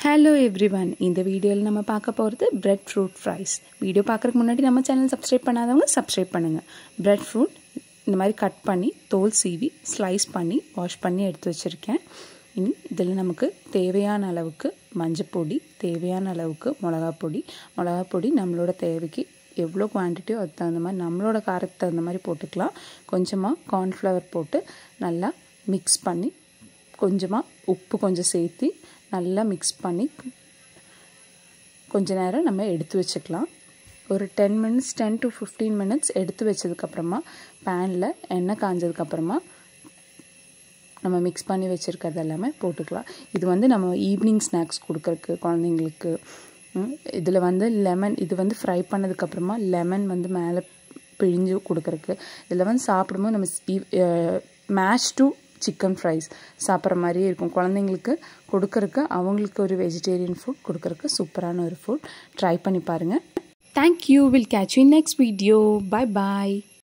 hello everyone இந்த வீடியோவில் நம்ம பார்க்க போகிறது பிரெட் ஃப்ரூட் ஃப்ரைஸ் வீடியோ பார்க்குறதுக்கு முன்னாடி நம்ம சேனல் சப்ஸ்கிரைப் பண்ணாதவங்க சப்ஸ்கிரைப் பண்ணுங்கள் பிரெட் ஃப்ரூட் இந்த மாதிரி கட் பண்ணி தோல் சீவி ஸ்லைஸ் பண்ணி வாஷ் பண்ணி எடுத்து வச்சுருக்கேன் இனி இதில் நமக்கு தேவையான அளவுக்கு மஞ்சப்பொடி தேவையான அளவுக்கு மிளகாப்பொடி மிளகாப்பொடி நம்மளோட தேவைக்கு எவ்வளோ குவான்டிட்டியோ அதுக்கு தகுந்த மாதிரி நம்மளோட காரத்துக்கு தகுந்த மாதிரி போட்டுக்கலாம் கொஞ்சமாக கார்ன்ஃப்ளவர் போட்டு நல்லா மிக்ஸ் பண்ணி கொஞ்சமாக உப்பு கொஞ்சம் சேர்த்து நல்லா மிக்ஸ் பண்ணி கொஞ்ச நேரம் நம்ம எடுத்து வச்சுக்கலாம் ஒரு ten minutes ten to fifteen minutes எடுத்து வச்சதுக்கப்புறமா பேனில் எண்ணெய் காஞ்சதுக்கப்புறமா நம்ம மிக்ஸ் பண்ணி வச்சுருக்கிறது எல்லாமே போட்டுக்கலாம் இது வந்து நம்ம ஈவினிங் ஸ்நாக்ஸ் கொடுக்குறக்கு குழந்தைங்களுக்கு இதில் வந்து லெமன் இது வந்து ஃப்ரை பண்ணதுக்கப்புறமா லெமன் வந்து மேலே பிழிஞ்சு கொடுக்குறக்கு இதில் வந்து சாப்பிடும்போது நம்ம மேஷ் டு சிக்கன் ஃப்ரைஸ் சாப்பிட்ற மாதிரியே இருக்கும் குழந்தைங்களுக்கு கொடுக்கறக்கு அவங்களுக்கு ஒரு வெஜிடேரியன் ஃபுட் கொடுக்கறக்கு சூப்பரான ஒரு ஃபுட் ட்ரை பண்ணி பாருங்கள் thank you will catch you next video bye bye